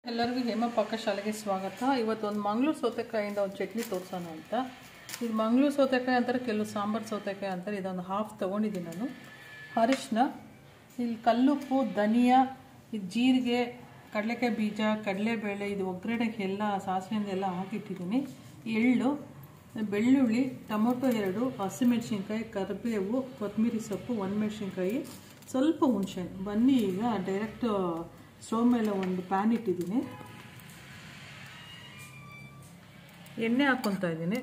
ಎಲ್ಲರಿಗೂ ಹೇಮ ಪಾಕಶಾಲೆಗೆ ಸ್ವಾಗತ ಇವತ್ತು ಒಂದು ಮಂಗಳೂರು ಸೌತೆಕಾಯಿಂದ ಒಂದು ಚಟ್ನಿ ತೋರಿಸೋಣ ಅಂತ ಇದು ಮಂಗಳೂರು ಸೌತೆಕಾಯಿ ಅಂತಾರೆ ಕೆಲವು ಸಾಂಬಾರು ಸೌತೆಕಾಯಿ ಅಂತಾರೆ ಇದೊಂದು ಹಾಫ್ ತೊಗೊಂಡಿದ್ದೀನಿ ನಾನು ಅರಿಶಿನ ಇಲ್ಲಿ ಕಲ್ಲುಪ್ಪು ಧನಿಯಾ ಇದು ಜೀರಿಗೆ ಕಡಲೆಕಾಯಿ ಬೀಜ ಕಡಲೆಬೇಳೆ ಇದು ಒಗ್ಗರಣೆಗೆ ಎಲ್ಲ ಸಾಸಿವೆಯಿಂದ ಎಲ್ಲ ಹಾಕಿಟ್ಟಿದ್ದೀನಿ ಎಳ್ಳು ಬೆಳ್ಳುಳ್ಳಿ ಟೊಮೊಟೊ ಎರಡು ಹಸಿಮೆಣಸಿನ್ಕಾಯಿ ಕರಿಬೇವು ಕೊತ್ತಂಬರಿ ಸೊಪ್ಪು ಒಣಮೆಣಸಿನ್ಕಾಯಿ ಸ್ವಲ್ಪ ಹುಣಸೆಹಣ್ಣು ಬನ್ನಿ ಈಗ ಡೈರೆಕ್ಟ್ ಸ್ಟವ್ ಮೇಲೆ ಒಂದು ಪ್ಯಾನ್ ಇಟ್ಟಿದ್ದೀನಿ ಎಣ್ಣೆ ಹಾಕ್ಕೊತಾ ಇದ್ದೀನಿ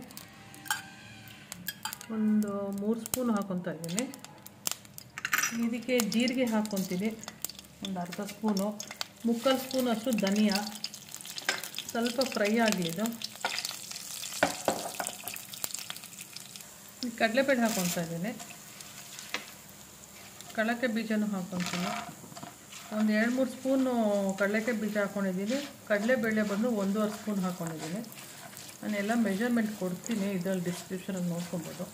ಒಂದು ಮೂರು ಸ್ಪೂನ್ ಹಾಕ್ಕೊತಾ ಇದ್ದೀನಿ ಇದಕ್ಕೆ ಜೀರಿಗೆ ಹಾಕ್ಕೊತೀನಿ ಒಂದು ಅರ್ಧ ಸ್ಪೂನು ಮುಕ್ಕಾಲು ಸ್ಪೂನ್ ಅಷ್ಟು ಧನಿಯಾ ಸ್ವಲ್ಪ ಫ್ರೈ ಆಗಲಿ ಇದು ಕಡಲೆಬೇಳೆ ಹಾಕ್ಕೊತಾ ಇದ್ದೀನಿ ಕಡಲೆಕಾಯಿ ಬೀಜನೂ ಹಾಕ್ಕೊತೀನಿ ಒಂದು ಎರಡು ಮೂರು ಸ್ಪೂನು ಕಡಲೆಕಾಯಿ ಬೀಜ ಹಾಕ್ಕೊಂಡಿದ್ದೀನಿ ಕಡಲೆಬೇಳೆ ಬಂದು ಒಂದೂವರೆ ಸ್ಪೂನ್ ಹಾಕ್ಕೊಂಡಿದ್ದೀನಿ ನಾನೆಲ್ಲ ಮೆಜರ್ಮೆಂಟ್ ಕೊಡ್ತೀನಿ ಇದರಲ್ಲಿ ಡಿಸ್ಕ್ರಿಪ್ಷನಲ್ಲಿ ನೋಡ್ಕೊಬೋದು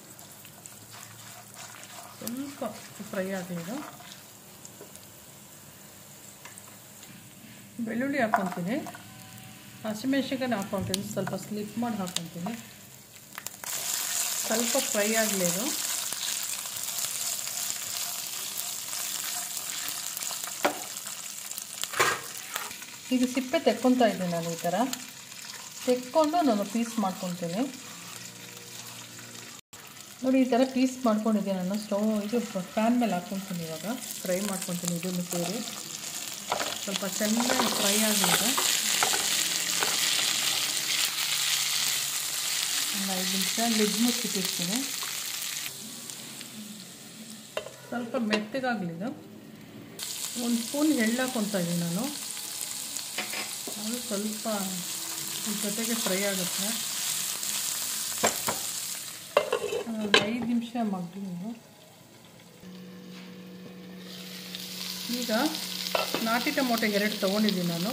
ಸ್ವಲ್ಪ ಫ್ರೈ ಆಗಲಿದು ಬೆಳ್ಳುಳ್ಳಿ ಹಾಕ್ಕೊತೀನಿ ಹಸಿಮೆಣ್ಸಿನ್ಕಾಯಿ ಹಾಕ್ಕೊತೀನಿ ಸ್ವಲ್ಪ ಸ್ಲಿಪ್ ಮಾಡಿ ಹಾಕ್ಕೊತೀನಿ ಸ್ವಲ್ಪ ಫ್ರೈ ಆಗಲಿ ಇದು ಈಗ ಸಿಪ್ಪೆ ತೆಕ್ಕೊತಾ ಇದ್ದೀನಿ ನಾನು ಈ ಥರ ತೆಕ್ಕೊಂಡು ನಾನು ಪೀಸ್ ಮಾಡ್ಕೊತೀನಿ ನೋಡಿ ಈ ಥರ ಪೀಸ್ ಮಾಡ್ಕೊಂಡಿದ್ದೀನಿ ನಾನು ಸ್ಟವ್ ಇದು ಫ್ಯಾನ್ ಮೇಲೆ ಹಾಕ್ಕೊತೀನಿ ಇವಾಗ ಫ್ರೈ ಮಾಡ್ಕೊತೀನಿ ಇದನ್ನು ಸೇರಿ ಸ್ವಲ್ಪ ಚೆನ್ನಾಗಿ ಫ್ರೈ ಆಗಿದೆ ಒಂದು ಐದು ನಿಮಿಷ ಲಿಡ್ ಮುಚ್ಚಿಟ್ಟಿರ್ತೀನಿ ಸ್ವಲ್ಪ ಮೆತ್ತಗಾಗಲಿದು ಒಂದು ಸ್ಪೂನ್ ಎಳ್ಳು ಹಾಕ್ಕೊತಾ ಇದ್ದೀನಿ ನಾನು ಅದು ಸ್ವಲ್ಪ ಜೊತೆಗೆ ಫ್ರೈ ಆಗುತ್ತೆ ಒಂದು ಐದು ನಿಮಿಷ ಮಗ್ಲಿ ಈಗ ನಾಟಿ ಟೊಮೊಟೊ ಎರಡು ತೊಗೊಂಡಿದ್ದೀನಿ ನಾನು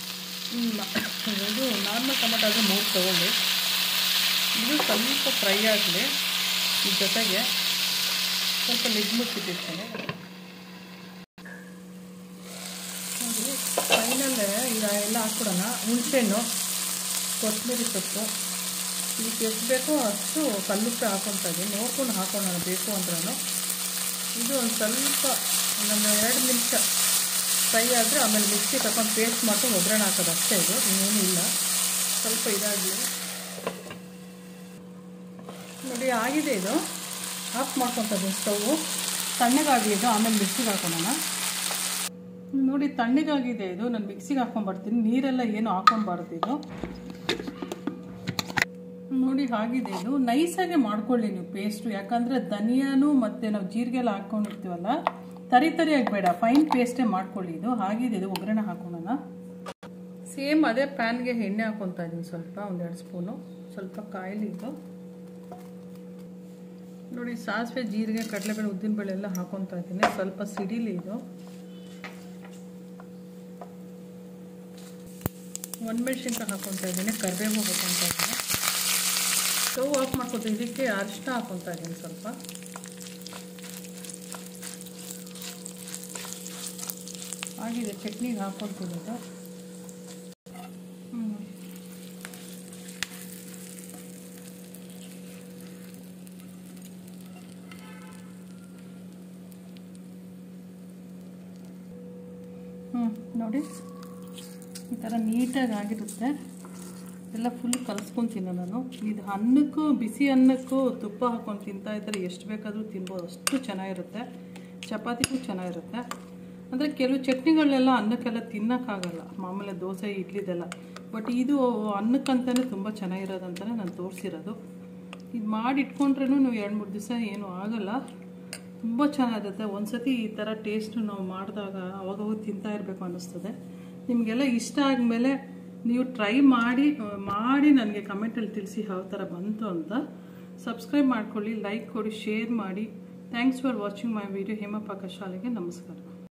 ಇದು ನಾರ್ಮಲ್ ಟೊಮೊಟೊ ಆದರೆ ಮೂರು ತೊಗೊಂಡು ಇದು ಸ್ವಲ್ಪ ಫ್ರೈ ಆಗಲಿ ಈ ಜೊತೆಗೆ ಸ್ವಲ್ಪ ಲಿಡ್ ಮುಚ್ಚಿಟ್ಟಿರ್ತೀನಿ ನೋಡಿ ಫೈನಲ್ಲೇ ಈಗ ಎಲ್ಲ ಹಾಕ್ಬಿಡೋಣ ಹುಣಸೆಹಣ್ಣು ಕೊತ್ತಂಬರಿ ಸೊಪ್ಪು ಇದಕ್ಕೆ ಎಷ್ಟು ಬೇಕೋ ಅಷ್ಟು ಕಲ್ಲುಪ್ಪೆ ಹಾಕ್ಕೊತಾ ಇದ್ದೀನಿ ನೋಡ್ಕೊಂಡು ಹಾಕೋಣ ಬೇಕು ಅಂದ್ರೂ ಇದು ಒಂದು ಸ್ವಲ್ಪ ಒಂದು ಎರಡು ನಿಮಿಷ ಫ್ರೈ ಆದರೆ ಆಮೇಲೆ ಮಿಕ್ಸಿ ತಗೊಂಡು ಪೇಸ್ಟ್ ಮಾಡ್ಕೊಂಡು ಒಗ್ಗರಣೆ ಹಾಕೋದು ಅಷ್ಟೇ ಇದು ಇನ್ನೇನು ಇಲ್ಲ ಸ್ವಲ್ಪ ಇದಾಗಲಿ ನೋಡಿ ಆಗಿದೆ ಇದು ಆಫ್ ಮಾಡ್ಕೊತಾ ಇದ್ದೀನಿ ಸ್ಟೌವು ತಣ್ಣಗಾಗಲಿ ಇದು ಆಮೇಲೆ ಮಿಕ್ಸಿಗೆ ಹಾಕೋಣ ನೋಡಿ ತಣ್ಣಗಾಗಿದೆ ಇದು ನಾನು ಮಿಕ್ಸಿಗೆ ಹಾಕೊಂಡ್ಬರ್ತೀನಿ ನೀರೆಲ್ಲ ಏನು ಹಾಕೊಬಾರ್ದು ಇದು ನೋಡಿ ಆಗಿದೆ ಇದು ನೈಸಾಗೆ ಮಾಡ್ಕೊಳ್ಳಿ ನೀವು ಪೇಸ್ಟು ಯಾಕಂದರೆ ಧನಿಯಾನು ಮತ್ತು ನಾವು ಜೀರಿಗೆ ಎಲ್ಲ ಹಾಕ್ಕೊಂಡಿರ್ತೀವಲ್ಲ ತರಿ ತರಿ ಆಗಬೇಡ ಫೈನ್ ಪೇಸ್ಟೇ ಮಾಡ್ಕೊಳ್ಳಿ ಇದು ಆಗಿದೆ ಇದು ಒಗ್ಗರಣೆ ಹಾಕೋಣ ಸೇಮ್ ಅದೇ ಪ್ಯಾನ್ಗೆ ಎಣ್ಣೆ ಹಾಕೊತಾ ಇದ್ದೀನಿ ಸ್ವಲ್ಪ ಒಂದೆರಡು ಸ್ಪೂನು ಸ್ವಲ್ಪ ಕಾಯಿಲಿ ಇದು ನೋಡಿ ಸಾಸಿವೆ ಜೀರಿಗೆ ಕಡಲೆಬೇಳೆ ಉದ್ದಿನಬೇಳೆ ಎಲ್ಲ ಹಾಕೊತಾ ಇದ್ದೀನಿ ಸ್ವಲ್ಪ ಸಿಡಿಲಿ ಇದು ಒಣಮೆಣ್ಸಿನ್ಕಾಯಿ ಹಾಕೊತಾ ಇದ್ದೀನಿ ಕರಿಬೇವು ಹಾಕೊತಾ ಇದ್ದೀನಿ ಸ್ಟವ್ ಆಫ್ ಮಾಡ್ಕೊತೀನಿ ಇದಕ್ಕೆ ಅರಿಶಿನ ಹಾಕೊತಾ ಇದ್ದೀನಿ ಸ್ವಲ್ಪ ಆಗಿದೆ ಚಟ್ನಿಗೆ ಹಾಕೊತೀನಿ ಇದು ಹ್ಞೂ ನೋಡಿ ಈ ಥರ ನೀಟಾಗಿ ಆಗಿರುತ್ತೆ ಎಲ್ಲ ಫುಲ್ ಕಲಿಸ್ಕೊತೀನಿ ನಾನು ಇದು ಅನ್ನಕ್ಕೂ ಬಿಸಿ ಅನ್ನಕ್ಕೂ ತುಪ್ಪ ಹಾಕ್ಕೊಂಡು ತಿಂತಾ ಇದ್ದರೆ ಎಷ್ಟು ಬೇಕಾದರೂ ತಿನ್ಬೋದು ಅಷ್ಟು ಚೆನ್ನಾಗಿರುತ್ತೆ ಚಪಾತಿಗೂ ಚೆನ್ನಾಗಿರುತ್ತೆ ಅಂದರೆ ಕೆಲವು ಚಟ್ನಿಗಳನ್ನೆಲ್ಲ ಅನ್ನಕ್ಕೆಲ್ಲ ತಿನ್ನೋಕ್ಕಾಗಲ್ಲ ಮಾಮೂಲಿ ದೋಸೆ ಇಡ್ಲಿದೆಲ್ಲ ಬಟ್ ಇದು ಅನ್ನಕ್ಕಂತಲೇ ತುಂಬ ಚೆನ್ನಾಗಿರೋದಂತಲೇ ನಾನು ತೋರಿಸಿರೋದು ಇದು ಮಾಡಿ ಇಟ್ಕೊಂಡ್ರೂ ನೀವು ಎರಡು ಮೂರು ದಿವಸ ಏನೂ ಆಗಲ್ಲ ತುಂಬ ಚೆನ್ನಾಗಿರುತ್ತೆ ಒಂದು ಸತಿ ಈ ಥರ ಟೇಸ್ಟು ನಾವು ಮಾಡಿದಾಗ ಅವಾಗವಾಗ ತಿಂತಾ ಇರಬೇಕು ಅನ್ನಿಸ್ತದೆ ನಿಮಗೆಲ್ಲ ಇಷ್ಟ ಆದಮೇಲೆ ನೀವು ಟ್ರೈ ಮಾಡಿ ಮಾಡಿ ನನಗೆ ಕಮೆಂಟಲ್ಲಿ ತಿಳಿಸಿ ಯಾವ ಥರ ಬಂತು ಅಂತ ಸಬ್ಸ್ಕ್ರೈಬ್ ಮಾಡ್ಕೊಳ್ಳಿ ಲೈಕ್ ಕೊಡಿ ಶೇರ್ ಮಾಡಿ thanks for watching my video ಹೇಮಪಾಕ ಶಾಲೆಗೆ ನಮಸ್ಕಾರ